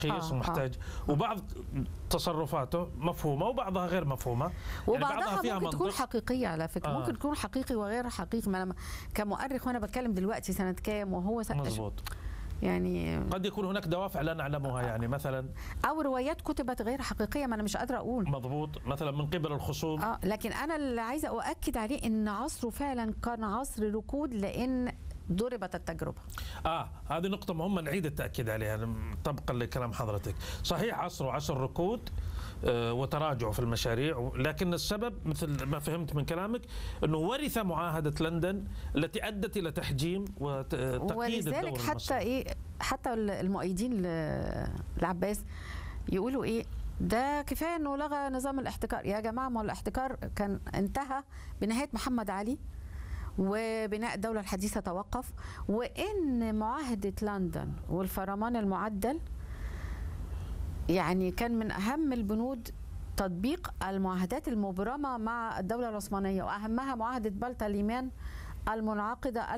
قيس آه، ومحتاج وبعض تصرفاته مفهومه وبعضها غير مفهومه يعني وبعضها بعضها فيها ممكن تكون منطق حقيقيه على فكره آه. آه. ممكن تكون حقيقي وغير حقيقي ما انا كمؤرخ وانا بتكلم دلوقتي سنه كام وهو سنة مضبوط يعني قد يكون هناك دوافع لا نعلمها يعني مثلا او روايات كتبت غير حقيقيه ما انا مش قادره اقول مضبوط مثلا من قبل الخصوم اه لكن انا اللي عايزه اؤكد عليه ان عصره فعلا كان عصر ركود لان ضربت التجربه اه هذه نقطة مهمة نعيد التأكيد عليها طبقا لكلام حضرتك صحيح عصره عصر ركود آه، وتراجع في المشاريع لكن السبب مثل ما فهمت من كلامك انه ورث معاهده لندن التي ادت الى تحجيم وتقييد ولذلك الدور حتى المصري. ايه حتى المؤيدين ل- لعباس يقولوا ايه ده كفايه انه لغى نظام الاحتكار يا جماعه ما هو الاحتكار كان انتهى بنهايه محمد علي وبناء الدولة الحديثة توقف وإن معاهدة لندن والفرمان المعدل يعني كان من أهم البنود تطبيق المعاهدات المبرمة مع الدولة العثمانية وأهمها معاهدة بلطة ليمان المنعقدة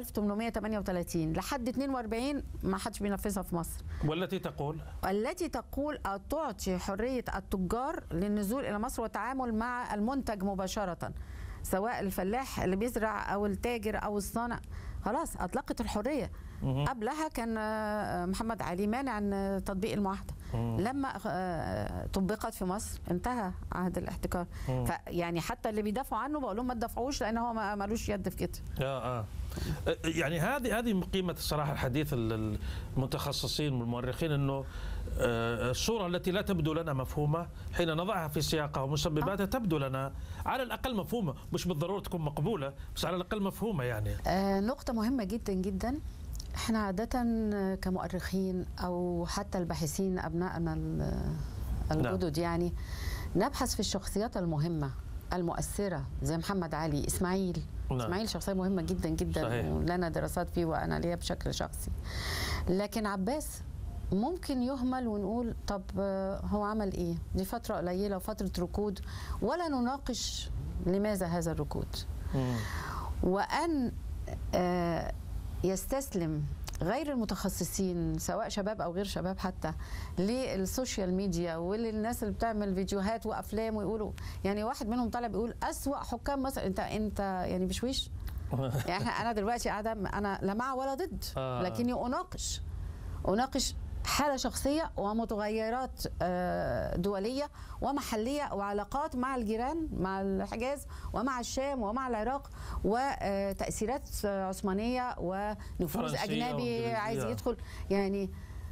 1838 لحد 42 ما حدش بينفذها في مصر والتي تقول التي تقول أو تعطي حرية التجار للنزول إلى مصر والتعامل مع المنتج مباشرة سواء الفلاح اللي بيزرع أو التاجر أو الصانع خلاص أطلقت الحرية مهم. قبلها كان آه، محمد علي مانع عن تطبيق المعاهدة مم. لما آه، طبقت في مصر انتهى عهد الاحتكار مم. فيعني حتى اللي بيدافعوا عنه بقول لهم ما تدافعوش لان هو ما- ملوش يد في كده آه آه. يعني هذه هذه قيمة الصراحة الحديث ال- المتخصصين والمؤرخين انه آه، الصورة التي لا تبدو لنا مفهومة حين نضعها في سياقها ومسبباتها تبدو لنا على الأقل مفهومة مش بالضرورة تكون مقبولة بس على الأقل مفهومة يعني آه، نقطة مهمة جدا جدا احنا عادة آه، كمؤرخين او حتى الباحثين ابنائنا ال- الجدد يعني نبحث في الشخصيات المهمة المؤثرة زي محمد علي اسماعيل نعم. اسماعيل شخصية مهمة جدا جدا صحيح. ولنا دراسات فيه وانا ليا بشكل شخصي لكن عباس ممكن يهمل ونقول طب آه، هو عمل ايه دي فترة قليلة وفترة ركود ولا نناقش لماذا هذا الركود مم. وان آه، يستسلم غير المتخصصين سواء شباب او غير شباب حتى للسوشيال ميديا وللناس اللي بتعمل فيديوهات وافلام ويقولوا يعني واحد منهم طالع بيقول اسوا حكام مصر انت انت يعني بشويش يعني إحنا- انا دلوقتي قاعده انا لا مع ولا ضد آه. لكني اناقش اناقش حاله شخصيه ومتغيرات آه، دوليه ومحليه وعلاقات مع الجيران مع الحجاز ومع الشام ومع العراق وتاثيرات عثمانيه ونفوذ فرنسية اجنبي وإنجليزية. عايز يدخل يعني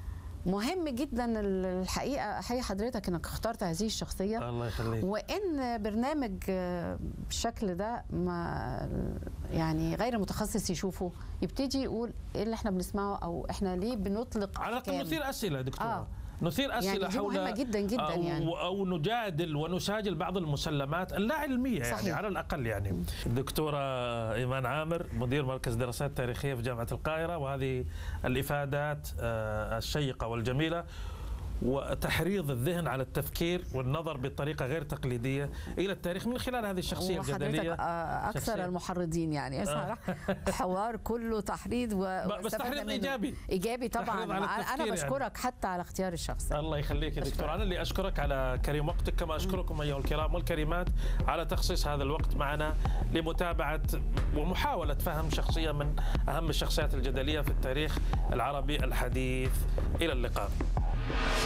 مهم جدا الحقيقه احيي حضرتك انك اخترت هذه الشخصيه الله يخليك وان برنامج آه، بالشكل ده ما يعني غير متخصص يشوفه يبتدي يقول ايه اللي احنا بنسمعه او احنا ليه بنطلق على الأقل أحكام؟ نثير أسئلة دكتورة آه. نثير أسئلة يعني دي حول مهمة جدا جدا أو, يعني. أو نجادل ونساجل بعض المسلمات اللا علمية يعني صحيح. على الأقل يعني دكتورة إيمان عامر مدير مركز دراسات تاريخية في جامعة القاهرة وهذه الإفادات آه، الشيقة والجميلة وتحريض الذهن على التفكير والنظر بطريقة غير تقليدية إلى التاريخ من خلال هذه الشخصية وحضرتك الجدلية آه، اكثر شخصية. المحرضين يعني صراحة حوار كله تحريض و... بس واستفادة تحريض منه. إيجابي. ايجابي طبعا تحريض على انا التفكير يعني. بشكرك حتى على اختيار الشخص الله يخليك يا دكتور انا اللي اشكرك على كريم وقتك كما اشكركم ايها الكرام والكريمات على تخصيص هذا الوقت معنا لمتابعه ومحاوله فهم شخصيه من اهم الشخصيات الجدليه في التاريخ العربي الحديث الى اللقاء